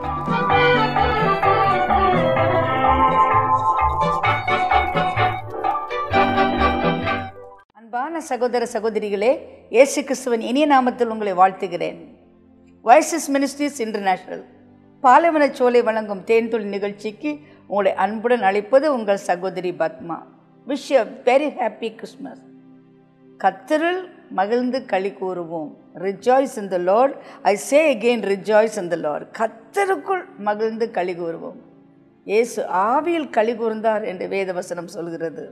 அன்பான சகோதர சகோதரிகளே இயேசு கிறிஸ்துவின் இனிய நாமத்தில் உங்களை வாழ்த்துகிறேன் வைசஸ் மினிஸ்ட்ரிஸ் இன்டர்நேஷனல் பாலைவன சோலை வழங்கும் தேன்துளி நிகழ்ச்சிக்கு உங்களை அன்புடன் அழைப்பது உங்கள் சகோதரி Padma wish a very happy Christmas கத்தரில் மகிழ்ந்து களி கூறுவோம் rejoice in the lord I say again rejoice in the lord கத்தருக்குள் மகிழ்ந்து களி கூறுவோம் இயேசு ஆவியில் களி கூர்ந்தார் என்று வேதவசனம் சொல்கிறது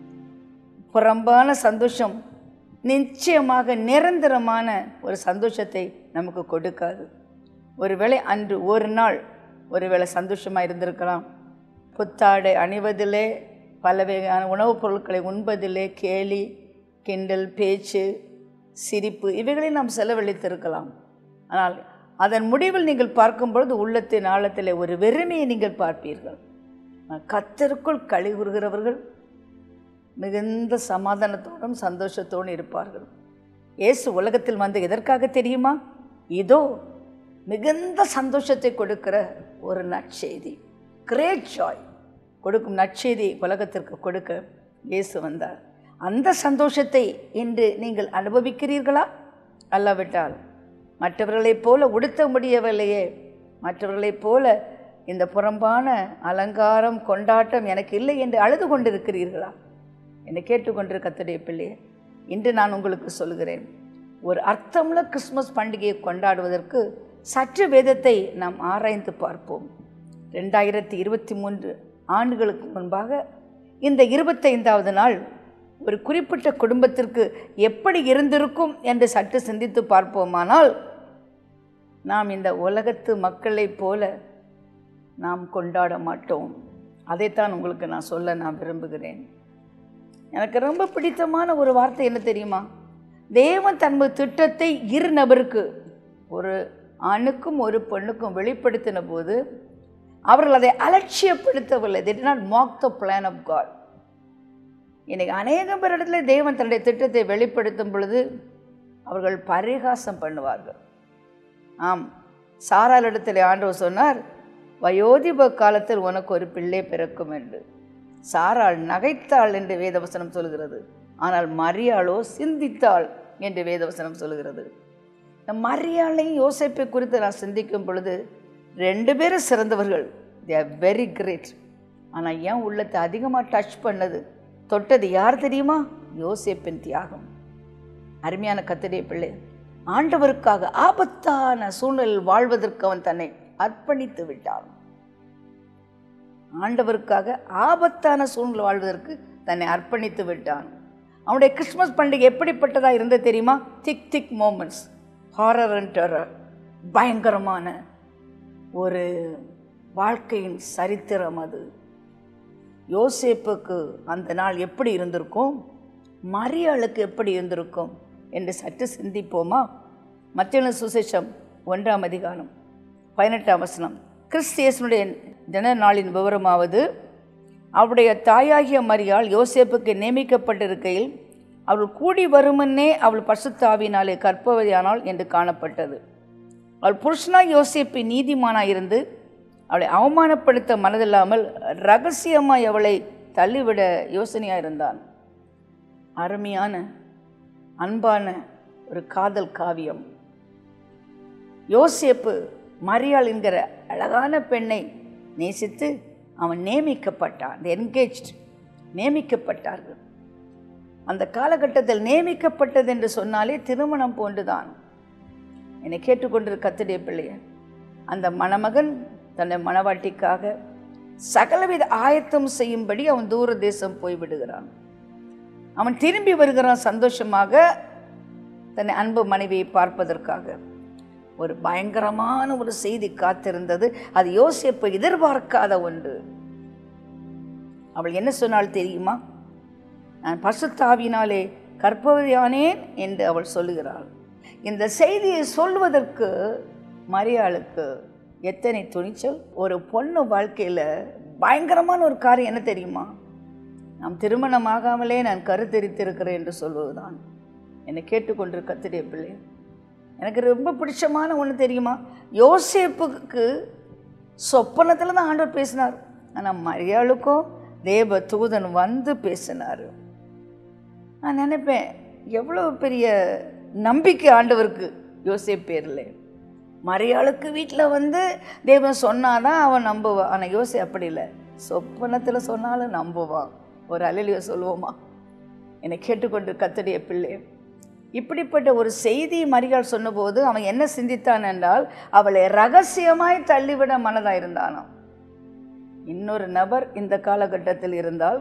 புறம்பான சந்தோஷம் நிச்சயமாக நிரந்தரமான ஒரு சந்தோஷத்தை நமக்கு கொடுக்காது ஒருவேளை அன்று ஒரு நாள் ஒருவேளை சந்தோஷமாக இருந்திருக்கலாம் புத்தாடை அணிவதிலே பல வகையான உணவுப் பொருட்களை உண்பதிலே கேலி கிண்டல் பேச்சு சிரிப்பு இவைகளை நாம் செலவழித்திருக்கலாம் ஆனால் அதன் முடிவில் நீங்கள் பார்க்கும் பொழுது உள்ளத்தின் ஆழத்திலே ஒரு வெறுமையை நீங்கள் பார்ப்பீர்கள் கத்தருக்குள் களி கூறுகிறவர்கள் மிகுந்த சமாதானத்தோடும் சந்தோஷத்தோடும் இருப்பார்கள் இயேசு உலகத்தில் வந்து எதற்காக தெரியுமா இதோ மிகுந்த சந்தோஷத்தை கொடுக்கிற ஒரு நற்செய்தி கிரேட் ஜாய் கொடுக்கும் நற்செய்தி உலகத்திற்கு கொடுக்க இயேசு வந்தார் அந்த சந்தோஷத்தை இன்று நீங்கள் அனுபவிக்கிறீர்களா அல்லாவிட்டால் மற்றவர்களைப் போல உடுத்த முடியவில்லையே மற்றவர்களைப் போல இந்த புறம்பான அலங்காரம் கொண்டாட்டம் எனக்கு இல்லை என்று அழுது கொண்டிருக்கிறீர்களா என்னை கேட்டுக்கொண்டிரு கத்துடைய பிள்ளையே இன்று நான் உங்களுக்கு சொல்கிறேன் ஒரு அர்த்தமுள்ள கிறிஸ்மஸ் பண்டிகையை கொண்டாடுவதற்கு சற்று வேதத்தை நாம் ஆராய்ந்து பார்ப்போம் ரெண்டாயிரத்தி இருபத்தி மூன்று ஆண்டுகளுக்கு முன்பாக இந்த இருபத்தைந்தாவது நாள் ஒரு குறிப்பிட்ட குடும்பத்திற்கு எப்படி இருந்திருக்கும் என்று சற்று சிந்தித்து பார்ப்போமானால் நாம் இந்த உலகத்து மக்களைப் போல நாம் கொண்டாட மாட்டோம் அதைத்தான் உங்களுக்கு நான் சொல்ல நான் விரும்புகிறேன் எனக்கு ரொம்ப பிடித்தமான ஒரு வார்த்தை என்ன தெரியுமா தேவன் தன்மை திட்டத்தை இரு நபருக்கு ஒரு ஆணுக்கும் ஒரு பெண்ணுக்கும் வெளிப்படுத்தின போது அவர்கள் அதை அலட்சியப்படுத்தவில்லை they did not mock the plan of God இன்னைக்கு அநேக பேரிடத்துல தேவன் தன்னுடைய திட்டத்தை வெளிப்படுத்தும் பொழுது அவர்கள் பரிகாசம் பண்ணுவார்கள் ஆம் சாராளிடத்தில் ஆண்டவர் சொன்னார் வயோதிப காலத்தில் உனக்கு ஒரு பிள்ளை பிறக்கும் என்று சாராள் நகைத்தாள் என்று வேதவசனம் சொல்கிறது ஆனால் மரியாளோ சிந்தித்தாள் என்று வேதவசனம் சொல்கிறது இந்த மரியாளையும் யோசிப்பை குறித்து நான் சிந்திக்கும் பொழுது ரெண்டு பேரும் சிறந்தவர்கள் தே ஆர் வெரி கிரேட் ஆனால் ஏன் உள்ளத்தை அதிகமாக டச் பண்ணது தொட்டது யார் தெரியுமா யோசேப்பின் தியாகம் அருமையான கத்திரிய பிள்ளை ஆண்டவருக்காக ஆபத்தான சூழ்நிலையில் வாழ்வதற்கு அவன் தன்னை அர்ப்பணித்து விட்டான் ஆண்டவருக்காக ஆபத்தான சூழ்நிலை வாழ்வதற்கு தன்னை அர்ப்பணித்து விட்டான் அவனுடைய கிறிஸ்மஸ் பண்டிகை எப்படிப்பட்டதா இருந்தது தெரியுமா திக் திக் மோமெண்ட்ஸ் ஹாரர் அண்ட் டெரர் பயங்கரமான ஒரு வாழ்க்கையின் சரித்திரம் அது யோசேப்புக்கு அந்த நாள் எப்படி இருந்திருக்கும் மரியாளுக்கு எப்படி இருந்திருக்கும் என்று சற்று சிந்திப்போமா மத்திய சுசேஷம் ஒன்றாம் அதிகாரம் பதினெட்டாம் வசனம் கிறிஸ்தியசனுடைய தின நாளின் விவரமாவது அவருடைய தாயாகிய மரியாள் யோசேப்புக்கு நியமிக்கப்பட்டிருக்கையில் அவள் கூடி வருமுன்னே அவள் பசுத்தாவினாலே கற்பவதியானாள் என்று காணப்பட்டது அவள் புருஷனாய் யோசேப்பு நீதிமானாய் இருந்து அவளை அவமானப்படுத்த மனதில்லாமல் ரகசியமாய் அவளை தள்ளிவிட யோசனையாக இருந்தான் அருமையான அன்பான ஒரு காதல் காவியம் யோசேப்பு மரியாள் என்கிற அழகான பெண்ணை நேசித்து அவன் நியமிக்கப்பட்டான் என்கேஜ்ட் நியமிக்கப்பட்டார்கள் அந்த காலகட்டத்தில் நியமிக்கப்பட்டது என்று சொன்னாலே திருமணம் போன்றுதான் என்னை கேட்டுக்கொண்டிருக்க கத்துடைய பிள்ளைய அந்த மணமகன் தன்னை மணவாட்டிக்காக சகலவித ஆயத்தம் செய்யும்படி அவன் தூர தேசம் போய்விடுகிறான் அவன் திரும்பி வருகிறான் சந்தோஷமாக தன்னை அன்பு மனைவியை பார்ப்பதற்காக ஒரு பயங்கரமான ஒரு செய்தி காத்திருந்தது அது யோசிப்பை எதிர்பார்க்காத ஒன்று அவள் என்ன சொன்னாள் தெரியுமா நான் பசுத்தாவினாலே கற்பவதியானேன் என்று அவள் சொல்லுகிறாள் இந்த செய்தியை சொல்வதற்கு மரியாளுக்கு எத்தனை துணிச்சல் ஒரு பொண்ணு வாழ்க்கையில் பயங்கரமான ஒரு காரியம் என்ன தெரியுமா நாம் திருமணமாகாமலே நான் கருத்தரித்திருக்கிறேன் என்று சொல்வதுதான் என்னை கேட்டுக்கொண்டிருக்க கத்திரிய பிள்ளை எனக்கு ரொம்ப பிடிச்சமான ஒன்று தெரியுமா யோசேப்புக்கு சொப்பனத்தில் தான் ஆண்டவர் பேசினார் ஆனால் மரியாளுக்கும் தேவ தூதன் வந்து பேசினார் நான் நினைப்பேன் எவ்வளோ பெரிய நம்பிக்கை ஆண்டவருக்கு யோசேப் பேரில் மரியாளுக்கு வீட்டில் வந்து தேவன் சொன்னாதான் அவன் நம்புவான் ஆனால் யோசி அப்படி இல்லை சொப்பனத்தில் சொன்னாலும் நம்புவான் ஒரு அலையிலையோ சொல்லுவோமா என்னை கேட்டுக்கொண்டு கத்தடைய பிள்ளை இப்படிப்பட்ட ஒரு செய்தி மரியாள் சொன்னபோது அவன் என்ன சிந்தித்தான் என்றால் அவளை ரகசியமாய் தள்ளிவிட மனதாக இருந்தானாம் இன்னொரு நபர் இந்த காலகட்டத்தில் இருந்தால்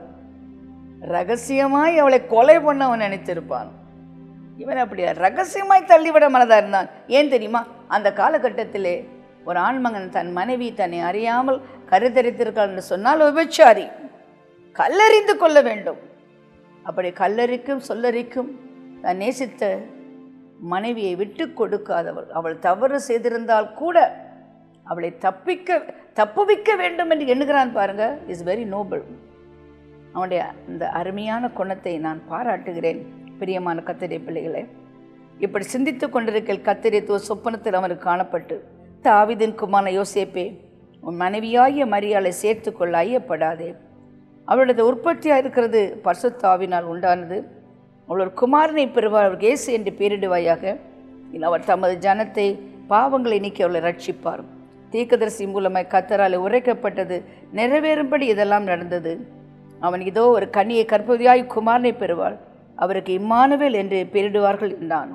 ரகசியமாய் அவளை கொலை பண்ண அவன் நினைத்திருப்பான் இவன் அப்படியா ரகசியமாய் தள்ளிவிட மனதாக இருந்தான் ஏன் தெரியுமா அந்த காலகட்டத்திலே ஒரு ஆண்மகன் தன் மனைவி தன்னை அறியாமல் கருத்தரித்திருக்காள் என்று சொன்னால் விபச்சாரி கல்லறிந்து கொள்ள வேண்டும் அப்படி கல்லறிக்கும் சொல்லறிக்கும் தான் நேசித்த மனைவியை விட்டு கொடுக்காதவள் அவள் தவறு செய்திருந்தால் கூட அவளை தப்பிக்க தப்புவிக்க வேண்டும் என்று எண்ணுகிறான் பாருங்க இஸ் வெரி நோபல் அவனுடைய அந்த அருமையான குணத்தை நான் பாராட்டுகிறேன் பிரியமான கத்திரை பிள்ளைகளே இப்படி சிந்தித்து கொண்டிருக்கிற கத்திரை தூ சொப்பனத்தில் அவனுக்கு காணப்பட்டு தாவிதின் குமான யோசேப்பே உன் மனைவியாகிய மரியாதை சேர்த்து கொள்ள ஐயப்படாதே அவளது உற்பத்தியாக இருக்கிறது பசுத்தாவினால் உண்டானது அவள் குமாரனை பெறுவார் அவர் இயேசு என்று பெயரிடுவாயாக இல்லை அவர் தமது ஜனத்தை பாவங்களை நீக்கி அவளை ரட்சிப்பார் தீர்க்கதரிசி மூலமாய் கத்தரால் உரைக்கப்பட்டது நிறைவேறும்படி இதெல்லாம் நடந்தது அவன் இதோ ஒரு கன்னியை கற்பதியாய் குமாரனை பெறுவாள் அவருக்கு இம்மானுவேல் என்று பெயரிடுவார்கள் என்றான்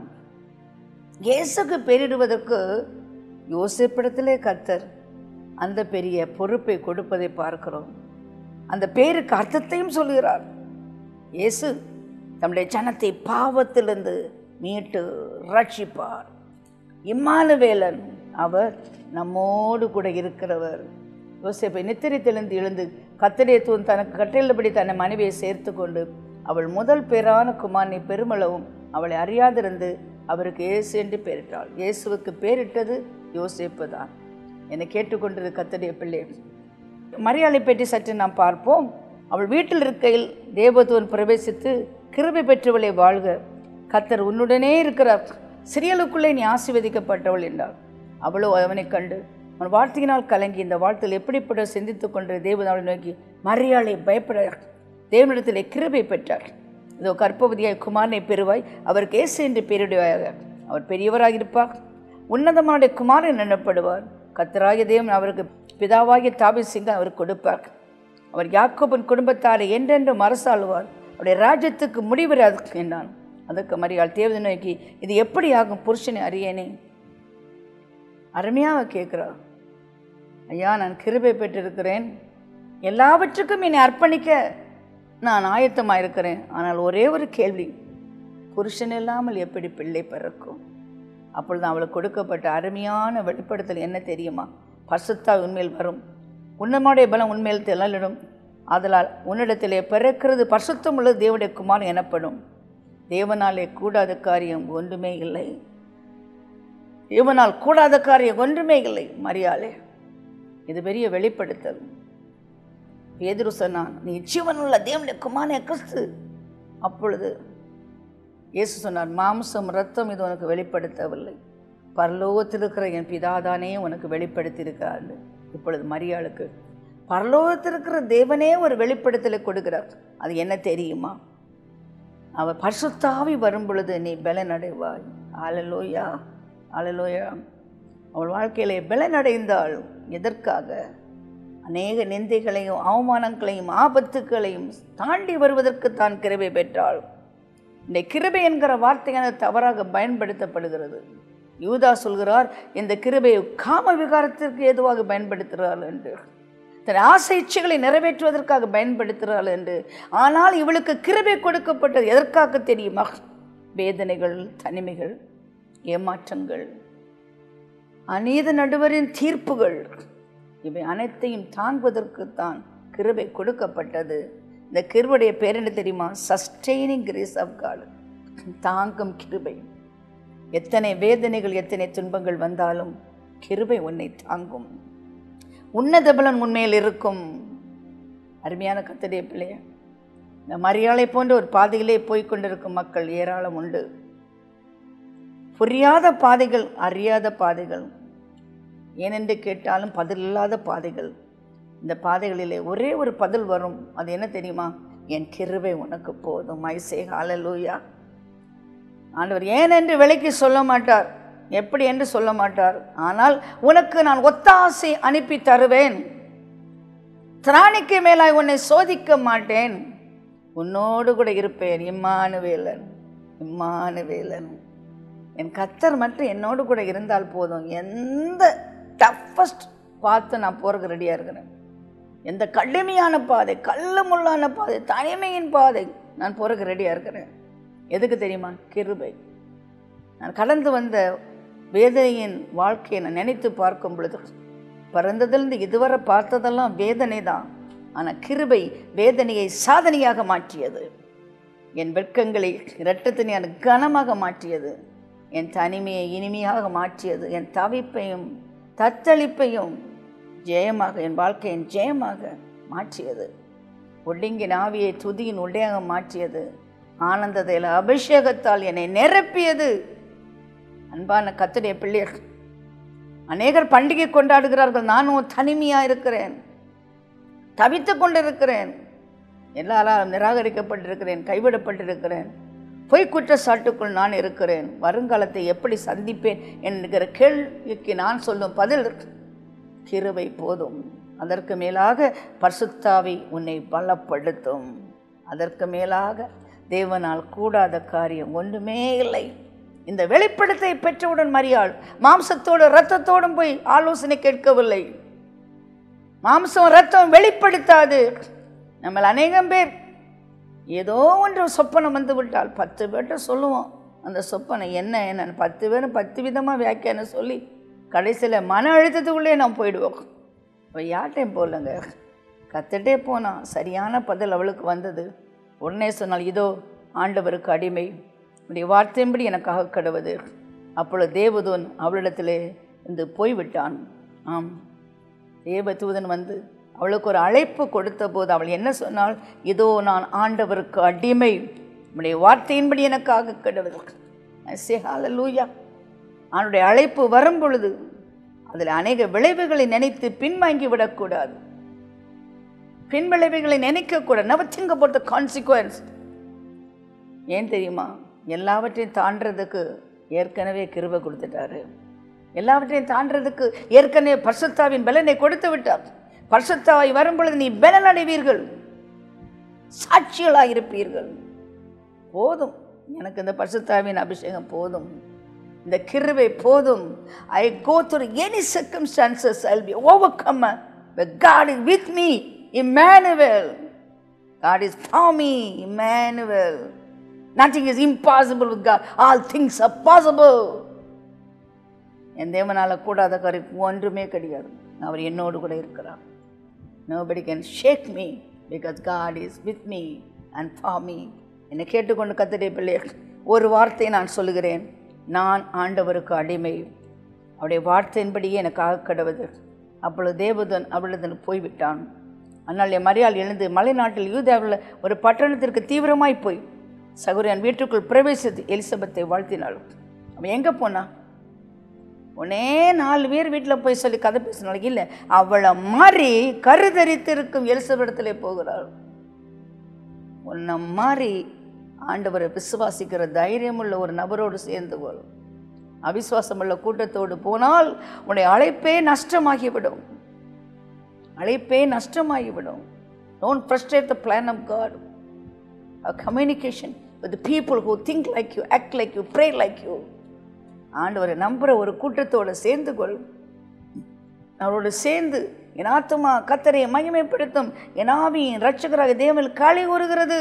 இயேசுக்கு பெயரிடுவதற்கு யோசிப்பிடத்திலே கத்தர் அந்த பெரிய பொறுப்பை கொடுப்பதை பார்க்கிறோம் அந்த பேருக்கு அர்த்தத்தையும் சொல்கிறார் இயேசு தம்முடைய ஜனத்தை பாவத்திலிருந்து மீட்டு ரட்சிப்பார் இம்மானுவேலன் அவர் நம்மோடு கூட இருக்கிறவர் யோசேப்பை நித்திரித்திலிருந்து எழுந்து கத்திரிய தூண் தனக்கு கட்டிலபடி தன்னை மனைவியை சேர்த்து கொண்டு அவள் முதல் பேரான குமாரனை பெருமளவும் அவளை அறியாதிருந்து அவருக்கு இயேசு என்று பெயரிட்டாள் இயேசுவுக்கு பேரிட்டது யோசேப்பு தான் என்னை கேட்டுக்கொண்டது கத்தடைய பிள்ளை மரியாதை பற்றி சற்று நாம் பார்ப்போம் அவள் வீட்டில் இருக்கையில் தேவதூன் பிரவேசித்து கிருபை பெற்றவளை வாழ்க கத்தர் உன்னுடனே இருக்கிறார் சிறியலுக்குள்ளே நீ ஆசீர்வதிக்கப்பட்டவள் என்றாள் அவளோ அவனை கண்டு அவன் வார்த்தையினால் கலங்கி இந்த வாழ்த்தில் எப்படிப்பட்ட சிந்தித்து கொண்டு தேவன் அவளை நோக்கி மரியாதை பயப்பட தேவனிடத்திலே கிருபை பெற்றார் இதோ கற்பவதியாய் குமாரனை பெறுவாய் அவருக்கு ஏசு என்று பெயரிடுவாயாக அவர் பெரியவராக இருப்பார் உன்னதமான குமாரன் எனப்படுவார் கத்தராகிய தேவன் அவருக்கு பிதாவாகிய தாபி சிங்கம் அவருக்கு கொடுப்பார் அவர் யாக்கோபின் குடும்பத்தாரை என்றென்றும் அரசாளுவார் அவருடைய ராஜ்யத்துக்கு முடிவராது என்றான் அதற்கு மரியாள் தேவதை நோக்கி இது எப்படி ஆகும் புருஷனை அறியேனே அருமையாக கேட்குறா ஐயா நான் கிருபை பெற்றிருக்கிறேன் எல்லாவற்றுக்கும் என்னை அர்ப்பணிக்க நான் ஆயத்தமாக இருக்கிறேன் ஆனால் ஒரே ஒரு கேள்வி புருஷன் இல்லாமல் எப்படி பிள்ளை பிறக்கும் அப்பொழுது அவளுக்கு கொடுக்கப்பட்ட அருமையான வெளிப்படுத்தல் என்ன தெரியுமா பசுத்தா உண்மையில் வரும் உன்னமாடைய பலம் உண்மையில் திளலிடும் ஆதலால் உன்னிடத்திலே பிறக்கிறது பசுத்தம் உள்ள தேவனுடைய குமாரன் எனப்படும் தேவனாலே கூடாத காரியம் ஒன்றுமே இல்லை தேவனால் கூடாத காரியம் ஒன்றுமே இல்லை மரியாளே இது பெரிய வெளிப்படுத்தல் பேதுரு சொன்னான் நீ ஜீவனுள்ள தேவனுடைய குமாரனே கிறிஸ்து அப்பொழுது இயேசு சொன்னார் மாம்சம் ரத்தம் இது உனக்கு வெளிப்படுத்தவில்லை பரலோகத்தில் இருக்கிற என் பிதாதானே உனக்கு வெளிப்படுத்தியிருக்கிறார் இப்பொழுது மரியாளுக்கு பரலோகத்தில் இருக்கிற தேவனே ஒரு வெளிப்படுத்தலை கொடுக்கிறார் அது என்ன தெரியுமா அவள் பரிசுத்தாவி வரும் பொழுது நீ பலனடைவாய் ஆலலோயா ஆலலோயா அவள் வாழ்க்கையிலே பலனடைந்தாள் எதற்காக அநேக நிந்தைகளையும் அவமானங்களையும் ஆபத்துக்களையும் தாண்டி வருவதற்கு தான் கிருபை பெற்றாள் இந்த கிருபை என்கிற வார்த்தையானது தவறாக பயன்படுத்தப்படுகிறது யூதா சொல்கிறார் இந்த கிருபையை காம விகாரத்திற்கு ஏதுவாக பயன்படுத்துகிறாள் என்று தன் ஆசை இச்சைகளை நிறைவேற்றுவதற்காக பயன்படுத்துகிறாள் என்று ஆனால் இவளுக்கு கிருபை கொடுக்கப்பட்டது எதற்காக தெரியுமா வேதனைகள் தனிமைகள் ஏமாற்றங்கள் அநீத நடுவரின் தீர்ப்புகள் இவை அனைத்தையும் தாங்குவதற்குத்தான் கிருபை கொடுக்கப்பட்டது இந்த கிருபுடைய பேர் என்ன தெரியுமா சஸ்டெய்னிங் கிரேஸ் ஆஃப் காட் தாங்கும் கிருபை எத்தனை வேதனைகள் எத்தனை துன்பங்கள் வந்தாலும் கிருபை உன்னை தாங்கும் உன்னத பலன் உண்மையில் இருக்கும் அருமையான கத்தடைய பிள்ளைய இந்த மரியாதை போன்ற ஒரு பாதையிலே போய் கொண்டிருக்கும் மக்கள் ஏராளம் உண்டு புரியாத பாதைகள் அறியாத பாதைகள் ஏனென்று கேட்டாலும் பதில் இல்லாத பாதைகள் இந்த பாதைகளிலே ஒரே ஒரு பதில் வரும் அது என்ன தெரியுமா என் கிருபை உனக்கு போதும் ஐசே ஹalleluya ஆண்டவர் ஏனென்று விலைக்கு சொல்ல மாட்டார் எப்படி என்று சொல்ல மாட்டார் ஆனால் உனக்கு நான் ஒத்தாசை அனுப்பி தருவேன் திராணிக்கு மேலாய் உன்னை சோதிக்க மாட்டேன் உன்னோடு கூட இருப்பேன் இம்மானுவேலன் இம்மானுவேலன் என் கத்தர் மட்டும் என்னோடு கூட இருந்தால் போதும் எந்த டஃபஸ்ட் பார்த்து நான் போகிறதுக்கு ரெடியாக இருக்கிறேன் எந்த கடுமையான பாதை கல்லு முள்ளான பாதை தனிமையின் பாதை நான் போகிறதுக்கு ரெடியாக இருக்கிறேன் எதுக்கு தெரியுமா கிருபை நான் கடந்து வந்த வேதனையின் வாழ்க்கையை நான் நினைத்து பார்க்கும் பொழுது பிறந்ததிலிருந்து இதுவரை பார்த்ததெல்லாம் வேதனை தான் ஆனால் கிருபை வேதனையை சாதனையாக மாற்றியது என் வெட்கங்களை இரட்டத்தினை கனமாக மாற்றியது என் தனிமையை இனிமையாக மாற்றியது என் தவிப்பையும் தத்தளிப்பையும் ஜெயமாக என் வாழ்க்கையின் ஜெயமாக மாற்றியது ஒடுங்கின் ஆவியை துதியின் உடையாக மாற்றியது ஆனந்தத்தில் அபிஷேகத்தால் என்னை நிரப்பியது அன்பான கத்துடைய பிள்ளைகள் அநேகர் பண்டிகை கொண்டாடுகிறார்கள் நானும் தனிமையாக இருக்கிறேன் தவித்து கொண்டிருக்கிறேன் எல்லாராலும் நிராகரிக்கப்பட்டிருக்கிறேன் கைவிடப்பட்டிருக்கிறேன் பொய் குற்றச்சாட்டுக்குள் நான் இருக்கிறேன் வருங்காலத்தை எப்படி சந்திப்பேன் என்கிற கேள்விக்கு நான் சொல்லும் பதில் கிருபை போதும் அதற்கு மேலாக பரிசுத்தாவி உன்னை பலப்படுத்தும் அதற்கு மேலாக தேவனால் கூடாத காரியம் ஒன்றுமே இல்லை இந்த வெளிப்படுத்தை பெற்றவுடன் மரியாள் மாம்சத்தோடு இரத்தத்தோடும் போய் ஆலோசனை கேட்கவில்லை மாம்சம் ரத்தம் வெளிப்படுத்தாது நம்ம அநேகம் பேர் ஏதோ ஒன்று சொப்பனம் வந்து விட்டால் பத்து பேர்கிட்ட சொல்லுவோம் அந்த சொப்பனை என்ன என்னன்னு பத்து பேரும் பத்து விதமாக வியாக்கியானம் சொல்லி கடைசியில் மன அழுத்தத்துக்குள்ளே நான் போயிடுவோம் இப்போ யார்ட்டையும் போகலங்க கத்துட்டே போனான் சரியான பதில் அவளுக்கு வந்தது உடனே சொன்னால் இதோ ஆண்டவருக்கு அடிமை உடைய வார்த்தையின்படி எனக்காக கடவுது அப்பொழுது தேவதூன் அவளிடத்திலே இருந்து போய்விட்டான் ஆம் தேவதூதன் வந்து அவளுக்கு ஒரு அழைப்பு கொடுத்த போது அவள் என்ன சொன்னாள் இதோ நான் ஆண்டவருக்கு அடிமை உடைய வார்த்தையின்படி எனக்காக கடவுள் லூயா அவனுடைய அழைப்பு வரும் பொழுது அதில் அநேக விளைவுகளை நினைத்து பின்வாங்கி விடக்கூடாது பின் விளைவுகளை நினைக்கக்கூடாது never think about the consequences ஏன் தெரியுமா எல்லாவற்றையும் தாண்டறதுக்கு ஏற்கனவே கிருபை கொடுத்துட்டாரு எல்லாவற்றையும் தாண்டறதுக்கு ஏற்கனவே பரிசுத்தாவின் பலனை கொடுத்து விட்டார் பரிசுத்தாவை வரும் பொழுது நீ பலன் அடைவீர்கள் சாட்சிகளாக இருப்பீர்கள் போதும் எனக்கு இந்த பரிசுத்தாவின் அபிஷேகம் போதும் இந்த கிருவை போதும் I go through any circumstances I be overcome God is with me Emmanuel God is for me Emmanuel nothing is impossible with God all things are possible என் தேவனால் கூடாத கருப்பு ஒன்றுமே கிடையாது அவர் என்னோடு கூட இருக்கிறார் nobody can shake me because God is with me and for me என்னை கேட்டுக்கொண்டு கத்துடைய பிள்ளை ஒரு வார்த்தையை நான் சொல்லுகிறேன் நான் ஆண்டவருக்கு அடிமை அவருடைய வார்த்தையின்படியே எனக்காக கடவுது அப்பொழுது தேவதன் அவளதன் போய்விட்டான் அதனால் என் மரியாள் எழுந்து மலைநாட்டில் யூதாவில் ஒரு பட்டணத்திற்கு தீவிரமாய் போய் சகுரியன் வீட்டுக்குள் பிரவேசித்து எலிசபெத்தை வாழ்த்தினாள் அவன் எங்கே போனா உடனே நாலு பேர் வீட்டில் போய் சொல்லி கதை பேசினாலும் இல்லை அவளை மாதிரி கருதரித்திருக்கும் எலிசபெடத்திலே போகிறாள் உன்னை மாதிரி ஆண்டவரை விசுவாசிக்கிற தைரியமுள்ள ஒரு நபரோடு சேர்ந்து கொள்ளும் அவிசுவாசமுள்ள கூட்டத்தோடு போனால் உன்னுடைய அழைப்பே நஷ்டமாகிவிடும் அழைப்பே நஷ்டமாகிவிடும் don't frustrate the plan of God communication with people who think like you act like you pray like you ஆண்டவரை நம்புகிற ஒரு கூட்டத்தோடு சேர்ந்து கொள் அவரோடு சேர்ந்து என் ஆத்துமா கத்தரை மகிமைப்படுத்தும் என் ஆவியின் ரட்சகராக தேவல் காலை கூறுகிறது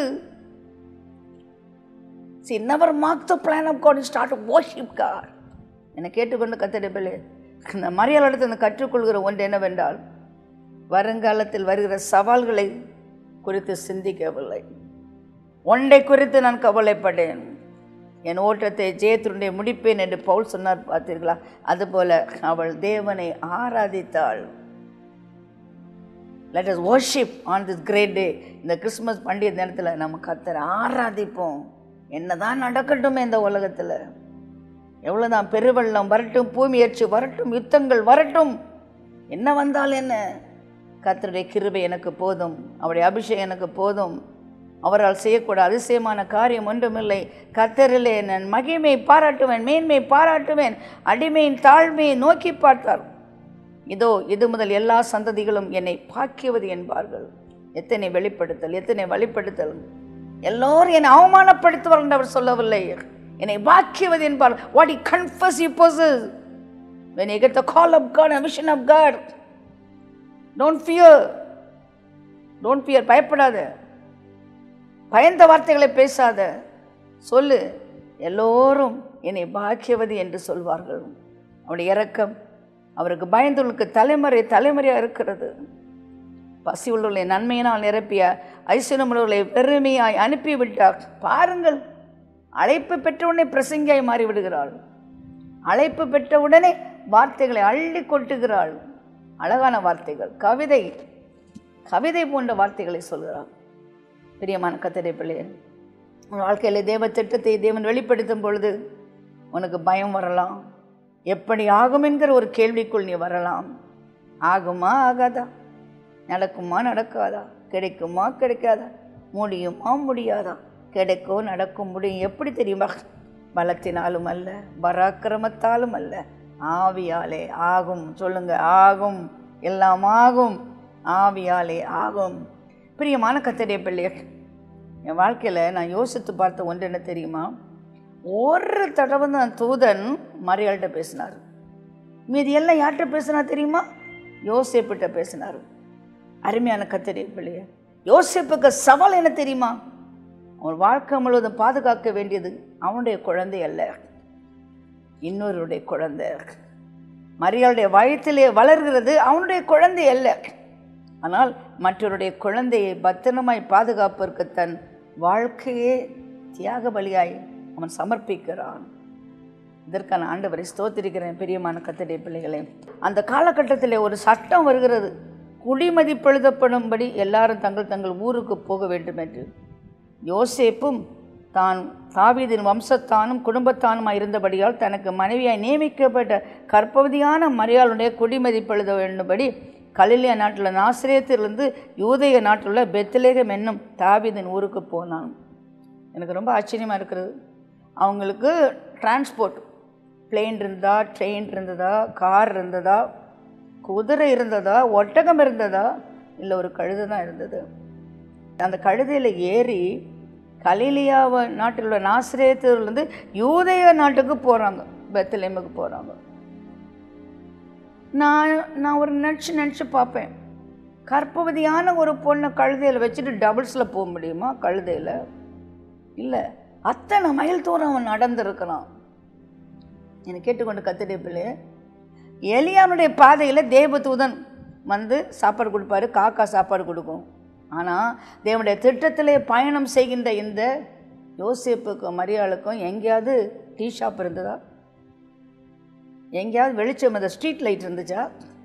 see never mark the plan of God start worship God என்னை கேட்டுக்கொண்டு கத்தடை பிள்ளை இந்த மரியாதை அந்த கற்றுக்கொள்கிற ஒன்று என்னவென்றால் வருங்காலத்தில் வருகிற சவால்களை குறித்து சிந்திக்கவில்லை ஒன்றை குறித்து நான் கவலைப்பட்டேன் என் ஓட்டத்தை ஜெயத்தினுடைய முடிப்பேன் என்று பவுல் சொன்னார் பார்த்தீர்களா அதுபோல அவள் தேவனை ஆராதித்தாள் let us worship on this great day இந்த கிறிஸ்மஸ் பண்டிகை தினத்தில் நம்ம கத்தரை ஆராதிப்போம் என்னதான் நடக்கட்டுமே இந்த உலகத்தில் எவ்வளோதான் பெருவெள்ளம் வரட்டும் பூமி ஏற்று வரட்டும் யுத்தங்கள் வரட்டும் என்ன வந்தால் என்ன கர்த்தருடைய கிருபை எனக்கு போதும் அவருடைய அபிஷேகம் எனக்கு போதும் அவரால் செய்யக்கூட அதிசயமான காரியம் ஒன்றுமில்லை கர்த்தரிலே நான் மகிமை பாராட்டுவேன் மேன்மை பாராட்டுவேன் அடிமையின் தாழ்மையை நோக்கி பார்த்தார் இதோ இது முதல் எல்லா சந்ததிகளும் என்னை பாக்கியவது என்பார்கள் எத்தனை வெளிப்படுத்தல் எத்தனை வெளிப்படுத்தல் எல்லோரும் என்னை அவமானப்படுத்துவார்கள் என்று அவர் சொல்லவில்லை என்னை பாக்கியவது என்பார் what he confess he possess when you get the call of God and vision of God don't fear don't fear பயப்படாத பயந்த வார்த்தைகளை பேசாத சொல்லு எல்லோரும் என்னை பாக்கியவதி என்று சொல்வார்கள் அவருடைய இரக்கம் அவருக்கு பயந்தவர்களுக்கு தலைமுறை தலைமுறையாக இருக்கிறது பசி உள்ளவர்களை நன்மையினால் நிரப்பிய ஐஸ்வர்யமுள்ளவர்களை பெருமையாய் அனுப்பிவிட்டார் பாருங்கள் அழைப்பு பெற்றவுடனே பிரசங்கியாய் மாறிவிடுகிறாள் அழைப்பு பெற்றவுடனே வார்த்தைகளை அள்ளி கொட்டுகிறாள் அழகான வார்த்தைகள் கவிதை கவிதை போன்ற வார்த்தைகளை சொல்கிறாள் பிரியமான கத்தரை பிள்ளையே உன் வாழ்க்கையில் தேவ திட்டத்தை தேவன் வெளிப்படுத்தும் பொழுது உனக்கு பயம் வரலாம் எப்படி ஆகும் என்கிற ஒரு கேள்விக்குள் நீ வரலாம் ஆகுமா ஆகாதா நடக்குமா நடக்காதா கிடைக்குமா கிடைக்காதா முடியுமா முடியாதா கிடைக்கோ நடக்கும் முடியும் எப்படி தெரியுமா பலத்தினாலும் அல்ல பராக்கிரமத்தாலும் அல்ல ஆவியாலே ஆகும் சொல்லுங்க ஆகும் எல்லாம் ஆகும் ஆவியாலே ஆகும் பிரியமான கத்தடைய பிள்ளைகள் என் வாழ்க்கையில் நான் யோசித்து பார்த்த ஒன்று என்ன தெரியுமா ஒரு தடவை தான் தூதன் மரியாள்கிட்ட பேசினார் மீதி எல்லாம் யார்கிட்ட பேசினா தெரியுமா யோசேப்பிட்ட பேசினார் அருமையான கத்தடைய பிள்ளைய யோசேப்புக்கு சவால் என்ன தெரியுமா அவன் வாழ்க்கை முழுவதும் பாதுகாக்க வேண்டியது அவனுடைய குழந்தை அல்ல இன்னொருடைய குழந்தை மரியாளுடைய வயத்திலே வளர்கிறது அவனுடைய குழந்தை அல்ல ஆனால் மற்றவருடைய குழந்தையை பத்திரமாய் பாதுகாப்பதற்கு தன் வாழ்க்கையே தியாக பலியாய் அவன் சமர்ப்பிக்கிறான் இதற்கான ஆண்டவரை ஸ்தோத்திரிக்கிறேன் பிரியமான கத்தடைய பிள்ளைகளே அந்த காலகட்டத்தில் ஒரு சட்டம் வருகிறது குடிமதிப்பெழுதப்படும்படி எல்லாரும் தங்கள் தங்கள் ஊருக்கு போக வேண்டும் என்று யோசேப்பும் தான் தாவீதின் வம்சத்தானும் குடும்பத்தானுமாய் இருந்தபடியால் தனக்கு மனைவியாய் நியமிக்கப்பட்ட கற்பவதியான மரியாளுடைய குடிமதிப்பெழுத வேண்டும்படி கலிலியா நாட்டில் நாசிரியத்திலிருந்து யூதய நாட்டில் உள்ள பெத்லேகம் என்னும் தாவீதின் ஊருக்கு போனான் எனக்கு ரொம்ப ஆச்சரியமாக இருக்கிறது அவங்களுக்கு டிரான்ஸ்போர்ட் பிளேன் இருந்ததா ட்ரெயின் இருந்ததா கார் இருந்ததா குதிரை இருந்ததா ஒட்டகம் இருந்ததா இல்லை ஒரு கழுதை தான் இருந்தது அந்த கழுதையில் ஏறி கலிலியாவ நாட்டில் உள்ள நாசிரியத்திலிருந்து யூதய நாட்டுக்கு போகிறாங்க பெத்தலேமுக்கு போகிறாங்க நான் நான் ஒரு நினச்சி நினச்சி பார்ப்பேன் கற்பவதியான ஒரு பொண்ணை கழுதையில் வச்சுட்டு டபுள்ஸில் போக முடியுமா கழுதையில் இல்லை அத்தனை மைல் தூரம் அவன் நடந்திருக்கிறான் என்னை கேட்டுக்கொண்டு கத்திடைய பிள்ளை எலியானுடைய பாதையில் தேவதூதன் வந்து சாப்பாடு கொடுப்பாரு காக்கா சாப்பாடு கொடுக்கும் ஆனால் தேவனுடைய திட்டத்திலே பயணம் செய்கின்ற இந்த யோசேப்புக்கும் மரியாளுக்கும் எங்கேயாவது டீ ஷாப் இருந்ததா எங்கேயாவது வெளிச்சம் அந்த ஸ்ட்ரீட் லைட் இருந்துச்சா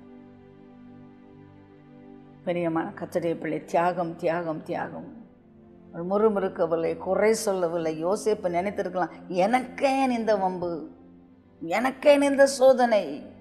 பெரியமான கத்தடைய பிள்ளை தியாகம் தியாகம் தியாகம் அவள் முறுமுறுக்கவில்லை குறை சொல்லவில்லை யோசிப்பு நினைத்திருக்கலாம் எனக்கேன் இந்த வம்பு எனக்கேன் இந்த சோதனை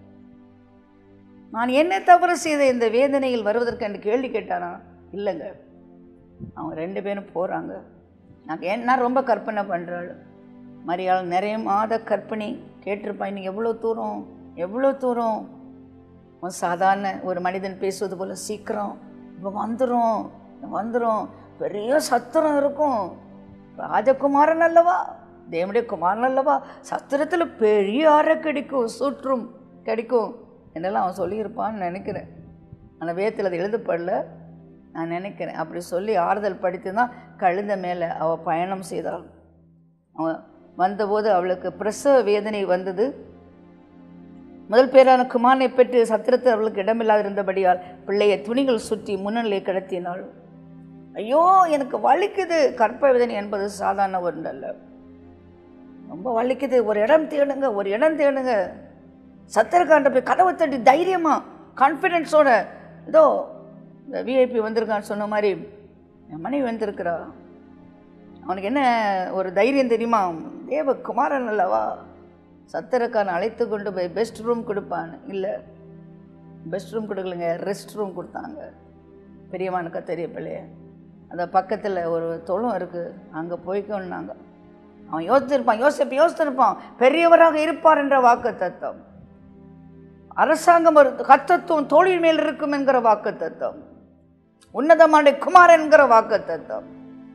நான் என்ன தவறு செய்த இந்த வேதனையில் வருவதற்கு என்று கேள்வி கேட்டானா இல்லைங்க அவங்க ரெண்டு பேரும் போகிறாங்க நான் ஏன் நான் ரொம்ப கற்பனை பண்ணுறாள் மரியாள் நிறைய மாத கற்பனை கேட்டிருப்பான் நீ எவ்வளோ தூரம் எவ்வளோ தூரம் அவன் சாதாரண ஒரு மனிதன் பேசுவது போல் சீக்கிரம் இப்போ வந்துடும் வந்துடும் பெரிய சத்திரம் இருக்கும் ராஜகுமாரன் அல்லவா தேவனுடைய குமாரன் அல்லவா சத்திரத்தில் பெரிய அறை கிடைக்கும் சுற்றும் கிடைக்கும் என்னெல்லாம் அவன் சொல்லியிருப்பான்னு நினைக்கிறேன் ஆனால் வேத்தில் அது எழுதப்படல நான் நினைக்கிறேன் அப்படி சொல்லி ஆறுதல் படித்து தான் கழுத மேலே அவள் பயணம் செய்தாள் அவன் வந்தபோது அவளுக்கு பிரசவ வேதனை வந்தது முதல் பேரான குமாரனை பெற்று சத்திரத்தில் அவளுக்கு இடமில்லாது இருந்தபடியால் பிள்ளையை துணிகள் சுற்றி முன்னிலை கிடத்தினாள் ஐயோ எனக்கு வலிக்குது கற்ப வேதனை என்பது சாதாரண ஒன்று அல்ல ரொம்ப வலிக்குது ஒரு இடம் தேடுங்க ஒரு இடம் தேடுங்க சத்திரக்காண்ட போய் கதவை தட்டி தைரியமாக கான்ஃபிடென்ஸோட ஏதோ இந்த விஐபி வந்திருக்கான்னு சொன்ன மாதிரி என் மனைவி வந்திருக்கிறா அவனுக்கு என்ன ஒரு தைரியம் தெரியுமா தேவ குமாரன் அல்லவா சத்திரக்காரன் அழைத்து கொண்டு போய் பெஸ்ட் ரூம் கொடுப்பான்னு இல்லை பெஸ்ட் ரூம் கொடுக்கலங்க ரெஸ்ட் ரூம் கொடுத்தாங்க பெரியமான கத்தரிய பிள்ளைய அந்த பக்கத்தில் ஒரு தொழும் இருக்குது அங்கே போய்க்கோன்னாங்க அவன் யோசிச்சிருப்பான் யோசிப்பு யோசிச்சிருப்பான் பெரியவராக இருப்பார் என்ற வாக்கு தத்துவம் அரசாங்கம் ஒரு கத்தத்துவம் தோழின் மேல் இருக்கும் என்கிற வாக்கு தத்துவம் உன்னதமான குமார் என்கிற வாக்கு தத்துவம்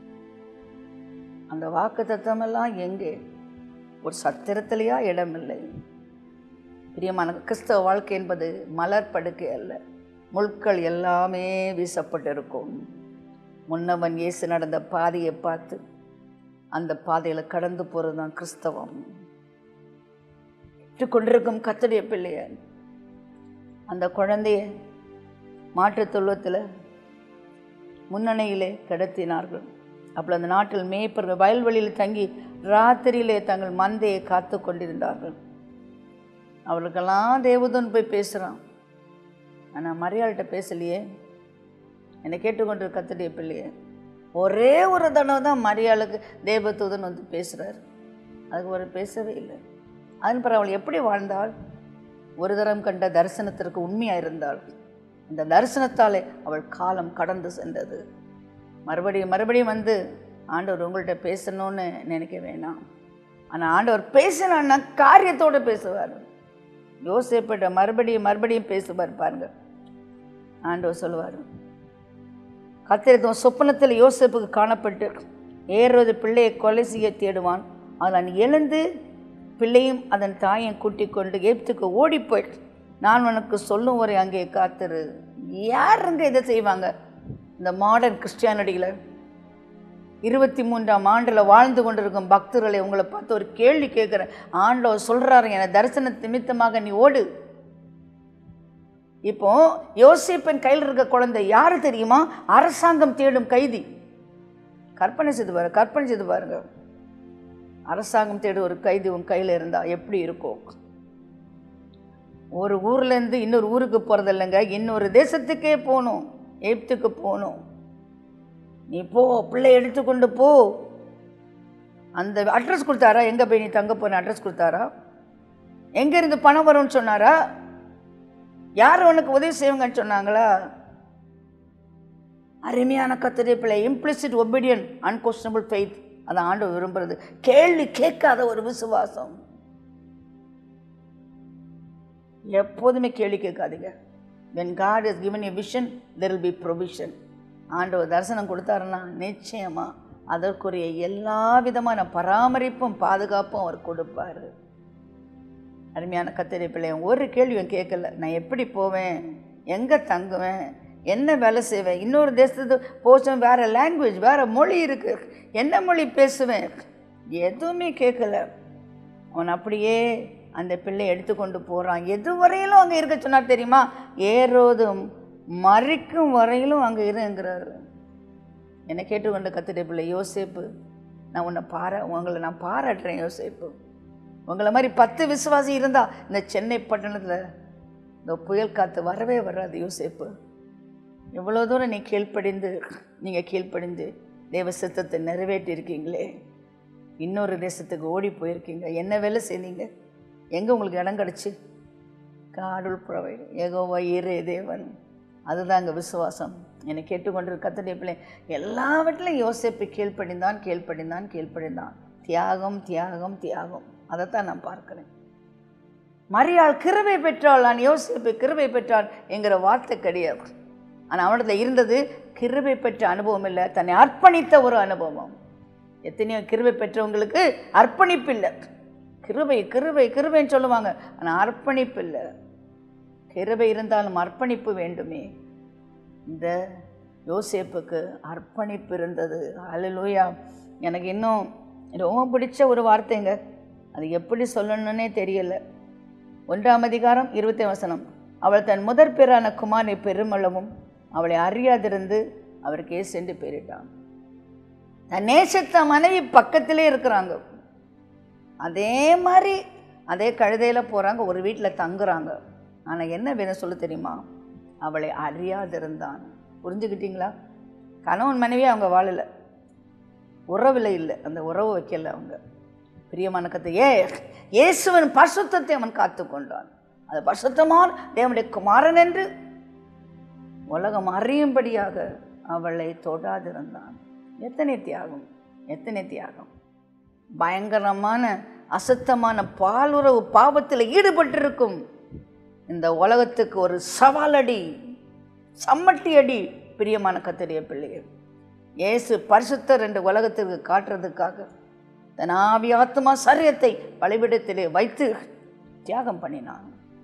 அந்த வாக்கு தத்துவம் எல்லாம் எங்கே ஒரு சத்திரத்திலேயா இடமில்லை பிரியமான கிறிஸ்தவ வாழ்க்கை என்பது மலர் படுக்கை அல்ல முட்கள் எல்லாமே வீசப்பட்டிருக்கும் முன்னவன் இயேசு நடந்த பாதையை பார்த்து அந்த பாதையில் கடந்து போகிறது தான் கிறிஸ்தவம் கொண்டிருக்கும் கத்தடைய பிள்ளைய அந்த குழந்தைய மாற்றுத் தொழுவத்தில் முன்னணியிலே கடத்தினார்கள் அப்போ அந்த நாட்டில் மேய்ப்பர்கள் வயல்வெளியில் தங்கி ராத்திரியிலே தங்கள் மந்தையை காத்து கொண்டிருந்தார்கள் அவர்களுக்கெல்லாம் தேவதூன் போய் பேசுகிறான் ஆனால் மரியாள்கிட்ட பேசலையே என்னை கேட்டுக்கொண்டு கத்துடைய பிள்ளையே ஒரே ஒரு தடவை தான் மரியாளுக்கு தேவதூதன் வந்து பேசுகிறார் அதுக்கு ஒரு பேசவே இல்லை அதன் பிறகு அவள் எப்படி வாழ்ந்தாள் ஒரு தரம் கண்ட தரிசனத்திற்கு உண்மையாக இருந்தாள் இந்த தரிசனத்தாலே அவள் காலம் கடந்து சென்றது மறுபடியும் மறுபடியும் வந்து ஆண்டவர் உங்கள்கிட்ட பேசணும்னு நினைக்க வேணாம் ஆனால் ஆண்டவர் பேசினான்னா காரியத்தோடு பேசுவார் யோசிப்பிட்ட மறுபடியும் மறுபடியும் பேசுவார் பாருங்க ஆண்டவர் சொல்லுவார் கத்திரத்துவம் சொப்பனத்தில் யோசிப்புக்கு காணப்பட்டு ஏறுவது பிள்ளையை கொலை செய்ய தேடுவான் அதன் எழுந்து பிள்ளையும் அதன் தாயையும் கூட்டிக் கொண்டு எப்துக்கு ஓடிப்போய் நான் உனக்கு சொல்லும் வரை அங்கே காத்துரு யாருங்க இதை செய்வாங்க இந்த மாடர்ன் கிறிஸ்டியானிட்டியில் இருபத்தி மூன்றாம் ஆண்டில் வாழ்ந்து கொண்டிருக்கும் பக்தர்களை உங்களை பார்த்து ஒரு கேள்வி கேட்குறேன் ஆண்டவர் சொல்கிறாரு என தரிசன நிமித்தமாக நீ ஓடு இப்போ யோசிப்பின் கையில் இருக்க குழந்தை யாரு தெரியுமா அரசாங்கம் தேடும் கைதி கற்பனை செய்து பாருங்க கற்பனை செய்து பாருங்க அரசாங்கம் தேடும் ஒரு கைதி உன் கையில் இருந்தா எப்படி இருக்கும் ஒரு ஊர்லேருந்து இன்னொரு ஊருக்கு போகிறது இல்லைங்க இன்னொரு தேசத்துக்கே போகணும் எய்ப்துக்கு போகணும் நீ போ பிள்ளை எடுத்துக்கொண்டு போ அந்த அட்ரஸ் கொடுத்தாரா எங்கே போய் நீ தங்க போன அட்ரஸ் கொடுத்தாரா எங்கேருந்து பணம் வரும்னு சொன்னாரா யார் உனக்கு உதவி செய்வாங்கன்னு சொன்னாங்களா அருமையான கத்திரை பிள்ளை இம்ப்ளிசிட் ஒபீடியன் அன்கொஸ்டனபிள் ஃபெய்த் அதை ஆண்டு விரும்புறது கேள்வி கேட்காத ஒரு விசுவாசம் எப்போதுமே கேள்வி கேட்காதீங்க when God has given a vision there will be provision ஆண்டவர் தரிசனம் கொடுத்தாருன்னா நிச்சயமா அதற்குரிய எல்லா விதமான பராமரிப்பும் பாதுகாப்பும் அவர் கொடுப்பார் அருமையான கத்திரை பிள்ளை ஒரு கேள்வியும் கேட்கல நான் எப்படி போவேன் எங்கே தங்குவேன் என்ன வேலை செய்வேன் இன்னொரு தேசத்து போச்சும் வேறு லாங்குவேஜ் வேறு மொழி இருக்குது என்ன மொழி பேசுவேன் எதுவுமே கேட்கல அவன் அப்படியே அந்த பிள்ளை எடுத்துக்கொண்டு போகிறான் எது வரையிலும் அங்கே இருக்க சொன்னார் தெரியுமா ஏறோதும் மறிக்கும் வரையிலும் அங்கே இருங்கிறாரு என்னை கேட்டுக்கொண்டு கத்துட்ட பிள்ளை யோசேப்பு நான் உன்னை பாரா உங்களை நான் பாராட்டுறேன் யோசேப்பு உங்களை மாதிரி பத்து விசுவாசி இருந்தால் இந்த சென்னை பட்டணத்தில் இந்த புயல் காற்று வரவே வராது யோசேப்பு எவ்வளோ தூரம் நீ கீழ்ப்படிந்து நீங்கள் கீழ்ப்படிந்து தேவ சித்தத்தை நிறைவேற்றியிருக்கீங்களே இன்னொரு தேசத்துக்கு ஓடி போயிருக்கீங்க என்ன வேலை செய்தீங்க எங்கே உங்களுக்கு இடம் கிடச்சி காடுள் புறவை ஏகோவா ஈரே தேவன் அதுதாங்க விசுவாசம் என்னை கேட்டுக்கொண்டு கத்தடைய பிள்ளை எல்லாவற்றிலும் யோசிப்பு கீழ்ப்படிந்தான் கீழ்ப்படிந்தான் கீழ்ப்படிந்தான் தியாகம் தியாகம் தியாகம் அதைத்தான் நான் பார்க்கிறேன் மரியாள் கிருபை பெற்றாள் நான் யோசிப்பு கிருபை பெற்றாள் என்கிற வார்த்தை கிடையாது ஆனால் அவனிடத்தில் இருந்தது கிருபை பெற்ற அனுபவம் இல்லை தன்னை அர்ப்பணித்த ஒரு அனுபவம் எத்தனையோ கிருபை பெற்றவங்களுக்கு அர்ப்பணிப்பு இல்லை கிருபை கிருபை கிருபைன்னு சொல்லுவாங்க ஆனால் அர்ப்பணிப்பு இல்லை கிருபை இருந்தாலும் அர்ப்பணிப்பு வேண்டுமே இந்த யோசேப்புக்கு அர்ப்பணிப்பு இருந்தது அல்லூயா எனக்கு இன்னும் ரொம்ப பிடிச்ச ஒரு வார்த்தைங்க அது எப்படி சொல்லணுன்னே தெரியல ஒன்றாம் அதிகாரம் இருபத்தி வசனம் அவள் தன் முதற் பேரான குமாரை பெருமளவும் அவளை அறியாதிருந்து அவருக்கே சென்று பேரிட்டான் தன் நேசத்த மனைவி பக்கத்திலே இருக்கிறாங்க அதே மாதிரி அதே கழுதையில் போகிறாங்க ஒரு வீட்டில் தங்குறாங்க ஆனால் என்ன வேணும் சொல்ல தெரியுமா அவளை அறியாதிருந்தான் புரிஞ்சுக்கிட்டீங்களா கணவன் மனைவி அவங்க வாழலை உறவில் இல்லை அந்த உறவு வைக்கல அவங்க பிரியமான கத்தை ஏ இயேசுவின் பரிசுத்தத்தை அவன் காத்து கொண்டான் அது பரிசுத்தமான தேவனுடைய குமாரன் என்று உலகம் அறியும்படியாக அவளை தொடாதிருந்தான் எத்தனை தியாகம் எத்தனை தியாகம் பயங்கரமான அசுத்தமான பாலுறவு பாவத்தில் ஈடுபட்டிருக்கும் இந்த உலகத்துக்கு ஒரு சவாலடி சம்மட்டி அடி பிரியமான கத்தரிய பிள்ளைகள் இயேசு பரிசுத்தர் என்று உலகத்திற்கு காட்டுறதுக்காக தன் ஆவி ஆத்மா சரியத்தை பலிபிடத்திலே வைத்து தியாகம் பண்ணினான்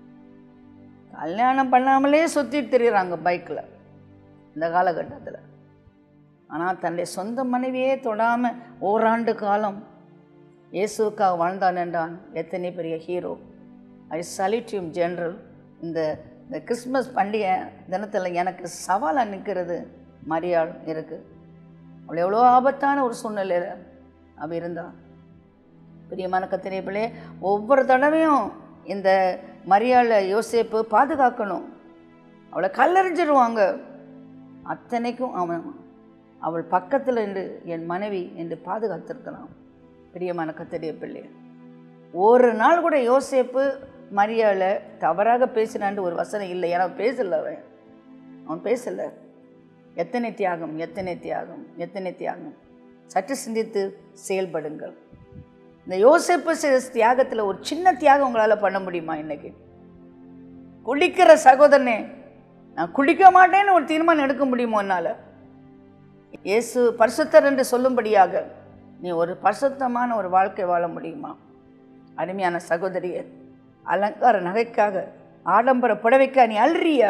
கல்யாணம் பண்ணாமலே சுற்றிட்டு திரியிறாங்க பைக்கில் இந்த காலகட்டத்தில் ஆனால் தன்னுடைய சொந்த மனைவியே தொடாமல் ஓராண்டு காலம் இயேசுக்காக வாழ்ந்தான் என்றான் எத்தனை பெரிய ஹீரோ ஐ சலிட்யூம் ஜென்ரல் இந்த இந்த கிறிஸ்மஸ் பண்டிகை தினத்தில் எனக்கு சவாலாக நிற்கிறது மரியாள் இருக்குது அவள் எவ்வளோ ஆபத்தான ஒரு சூழ்நிலையில் அவள் இருந்தாள் பிரியமான கத்திரை பிள்ளை ஒவ்வொரு தடவையும் இந்த மரியாளை யோசேப்பு பாதுகாக்கணும் அவளை கல்லறிஞ்சிருவாங்க அத்தனைக்கும் அவன் அவள் பக்கத்தில் இருந்து என் மனைவி என்று பாதுகாத்திருக்கலாம் பிரியமான கத்தரிய பிள்ளை ஒரு நாள் கூட யோசேப்பு மரியாதை தவறாக பேசினான்னு ஒரு வசனம் இல்லை ஏன்னா பேசல அவன் அவன் பேசலை எத்தனை தியாகம் எத்தனை தியாகம் எத்தனை தியாகம் சற்று சிந்தித்து செயல்படுங்கள் இந்த யோசிப்பு செய்த தியாகத்தில் ஒரு சின்ன தியாகம் உங்களால் பண்ண முடியுமா இன்னைக்கு குளிக்கிற சகோதரனே நான் குளிக்க மாட்டேன்னு ஒரு தீர்மானம் எடுக்க முடியுமோ என்னால் இயேசு பரிசுத்தர் என்று சொல்லும்படியாக நீ ஒரு பரிசுத்தமான ஒரு வாழ்க்கை வாழ முடியுமா அருமையான சகோதரியே அலங்கார நகைக்காக ஆடம்பர புடவைக்காக நீ அல்றியா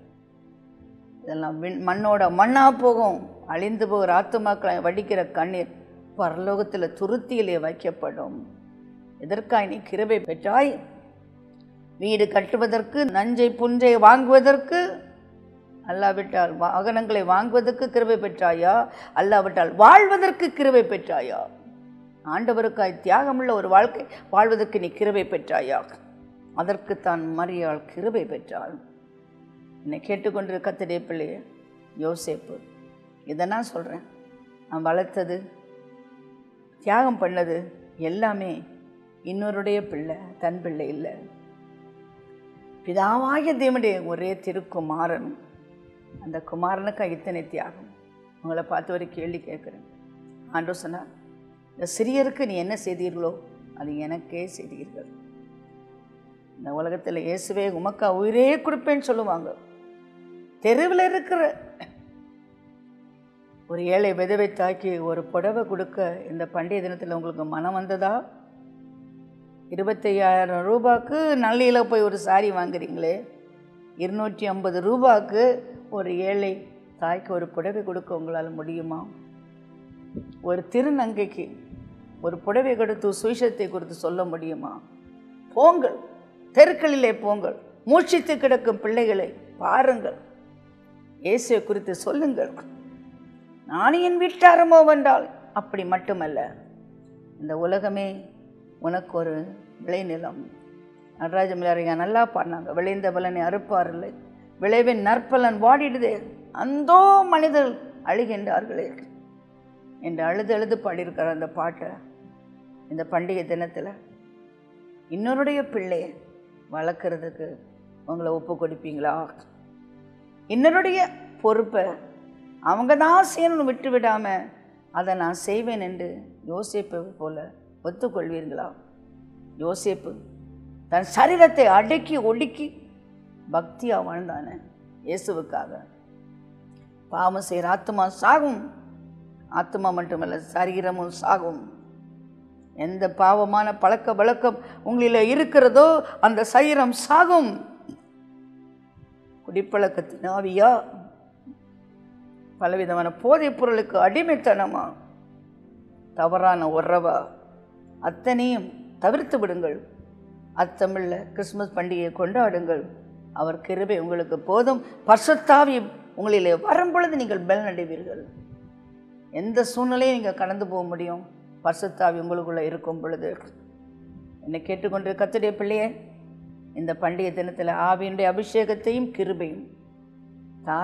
இதெல்லாம் விண் மண்ணோட மண்ணா போகும் அழிந்து போகிற ஆத்துமாக்களை வடிக்கிற கண்ணீர் பரலோகத்தில் துருத்தியிலே வைக்கப்படும் எதற்காய் நீ கிருபை பெற்றாய் வீடு கட்டுவதற்கு நஞ்சை புஞ்சை வாங்குவதற்கு அல்லாவிட்டால் வாகனங்களை வாங்குவதற்கு கிருபை பெற்றாயா அல்லாவிட்டால் வாழ்வதற்கு கிருபை பெற்றாயா ஆண்டவருக்காய் தியாகமுள்ள ஒரு வாழ்க்கை வாழ்வதற்கு நீ கிருபை பெற்றாயா அதற்கு தான் மரியாள் கிருபை பெற்றாள் என்னை கேட்டுக்கொண்டிருக்க கத்தடைய பிள்ளைய யோசேப்பு இதை நான் சொல்கிறேன் நான் வளர்த்தது தியாகம் பண்ணது எல்லாமே இன்னொருடைய பிள்ளை தன் பிள்ளை இல்லை பிதாவாகிய தேவனுடைய ஒரே திருக்குமாரன் அந்த குமாரனுக்கு இத்தனை தியாகம் உங்களை பார்த்து ஒரு கேள்வி கேட்குறேன் ஆண்டோ சொன்னார் இந்த சிறியருக்கு நீ என்ன செய்தீர்களோ அது எனக்கே செய்தீர்கள் இந்த உலகத்தில் இயேசுவே உமக்கா உயிரே கொடுப்பேன்னு சொல்லுவாங்க தெருவில் இருக்கிற ஒரு ஏழை விதவை தாக்கி ஒரு புடவை கொடுக்க இந்த பண்டிகை தினத்தில் உங்களுக்கு மனம் வந்ததா இருபத்தையாயிரம் ரூபாய்க்கு நல்லியில் போய் ஒரு சாரி வாங்குறீங்களே இருநூற்றி ஐம்பது ரூபாய்க்கு ஒரு ஏழை தாய்க்கு ஒரு புடவை கொடுக்க உங்களால் முடியுமா ஒரு திருநங்கைக்கு ஒரு புடவை கொடுத்து சுவிசத்தை கொடுத்து சொல்ல முடியுமா போங்கள் தெருக்களிலே போங்கள் மூச்சித்து கிடக்கும் பிள்ளைகளை பாருங்கள் இயேசுவை குறித்து சொல்லுங்கள் நானும் என் வீட்டாரமோ வென்றால் அப்படி மட்டுமல்ல இந்த உலகமே உனக்கு ஒரு விளைநிலம் நடராஜ மிளாரிங்க நல்லா பாடினாங்க விளைந்த பலனை அறுப்பாரில்லை விளைவின் நற்பலன் வாடிடுதே அந்தோ மனிதர் அழுகின்றார்களே என்று அழுது அழுது பாடியிருக்கார் அந்த பாட்டை இந்த பண்டிகை தினத்தில் இன்னொருடைய பிள்ளையை வளர்க்குறதுக்கு உங்களை ஒப்பு கொடுப்பீங்களா இன்னொருடைய பொறுப்பை அவங்க தான் செய்யணும்னு விட்டு விடாமல் அதை நான் செய்வேன் என்று யோசிப்பை போல ஒத்துக்கொள்வீர்களா யோசிப்பு தன் சரீரத்தை அடக்கி ஒடுக்கி பக்தியாக வாழ்ந்தானே இயேசுவுக்காக பாவம் செய்கிற ஆத்மா சாகும் ஆத்மா மட்டுமல்ல சரீரமும் சாகும் எந்த பாவமான பழக்க வழக்கம் உங்களில் இருக்கிறதோ அந்த சரீரம் சாகும் குடிப்பழக்கத்தின் ஆவியா பலவிதமான போதைப் பொருளுக்கு அடிமைத்தனமா தவறான உறவா அத்தனையும் தவிர்த்து விடுங்கள் அத்தமிழில் கிறிஸ்மஸ் பண்டிகையை கொண்டாடுங்கள் அவர் கிருபை உங்களுக்கு போதும் பர்சத்தாவி உங்களிலே வரும் பொழுது நீங்கள் பலனடைவீர்கள் எந்த சூழ்நிலையும் நீங்கள் கடந்து போக முடியும் பர்சத்தாவி உங்களுக்குள்ளே இருக்கும் பொழுது என்னை கேட்டுக்கொண்டு கத்துடைய பிள்ளையே இந்த பண்டிகை தினத்தில் ஆவியினுடைய அபிஷேகத்தையும் கிருபையும்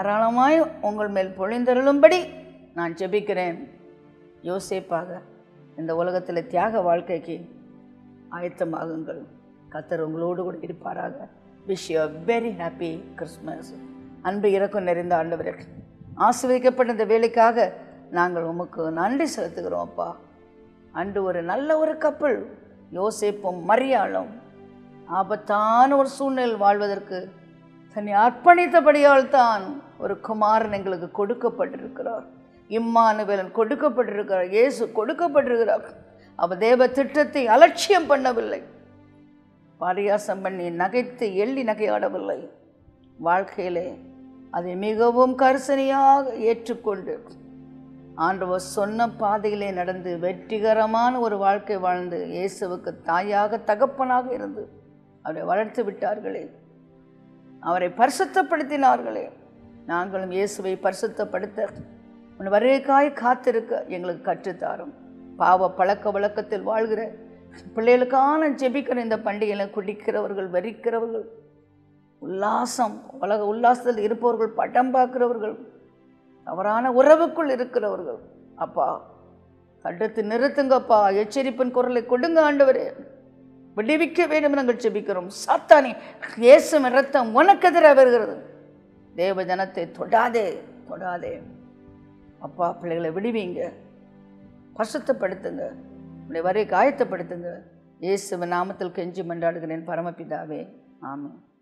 தாராளமாய் உங்கள் மேல் பொழிந்தருளும்படி நான் ஜெபிக்கிறேன் யோசேப்பாக இந்த உலகத்தில் தியாக வாழ்க்கைக்கு ஆயத்தமாகுங்கள் கத்தர் உங்களோடு கூட இருப்பாராக wish you very happy Christmas அன்பு இறக்கம் நிறைந்த ஆண்டவரே ஆசிர்வதிக்கப்பட்ட இந்த வேலைக்காக நாங்கள் உமக்கு நன்றி செலுத்துகிறோம் அப்பா அன்று ஒரு நல்ல ஒரு கப்பல் யோசேப்பும் மரியாளும் ஆபத்தான ஒரு சூழ்நிலையில் வாழ்வதற்கு தன்னை அர்ப்பணித்தபடியால் தான் ஒரு குமாரன் எங்களுக்கு கொடுக்கப்பட்டிருக்கிறார் இம்மானுவேலன் கொடுக்கப்பட்டிருக்கிறார் இயேசு கொடுக்கப்பட்டிருக்கிறார் அவ தேவ திட்டத்தை அலட்சியம் பண்ணவில்லை பாரியாசம் பண்ணி நகைத்து எள்ளி நகையாடவில்லை வாழ்க்கையிலே அதை மிகவும் கரிசனையாக ஏற்றுக்கொண்டு ஆண்டவர் சொன்ன பாதையிலே நடந்து வெற்றிகரமான ஒரு வாழ்க்கை வாழ்ந்து இயேசுவுக்கு தாயாக தகப்பனாக இருந்து அவரை வளர்த்து விட்டார்களே அவரை பரிசுத்தப்படுத்தினார்களே நாங்களும் இயேசுவை பரிசுத்தப்படுத்த உன் வருகைக்காய் காத்திருக்க எங்களுக்கு கற்றுத்தாரும் பாவ பழக்க வழக்கத்தில் வாழ்கிற பிள்ளைகளுக்கான ஜெபிக்கிற இந்த பண்டிகையில் குடிக்கிறவர்கள் வரிக்கிறவர்கள் உல்லாசம் உலக உல்லாசத்தில் இருப்பவர்கள் பட்டம் பார்க்கிறவர்கள் தவறான உறவுக்குள் இருக்கிறவர்கள் அப்பா தடுத்து நிறுத்துங்கப்பா எச்சரிப்பின் குரலை கொடுங்க ஆண்டவரே விடுவிக்க வேண்டும் நாங்கள் ஜெபிக்கிறோம் சாத்தானே இயேசுவின் ரத்தம் உனக்கு எதிராக வருகிறது தேவ ஜனத்தை தொடாதே தொடாதே அப்பா பிள்ளைகளை விடுவீங்க பசுத்தப்படுத்துங்க உடைய வரை காயத்தப்படுத்துங்க இயேசுவின் நாமத்தில் கெஞ்சி மன்றாடுகிறேன் பரமபிதாவே ஆமென்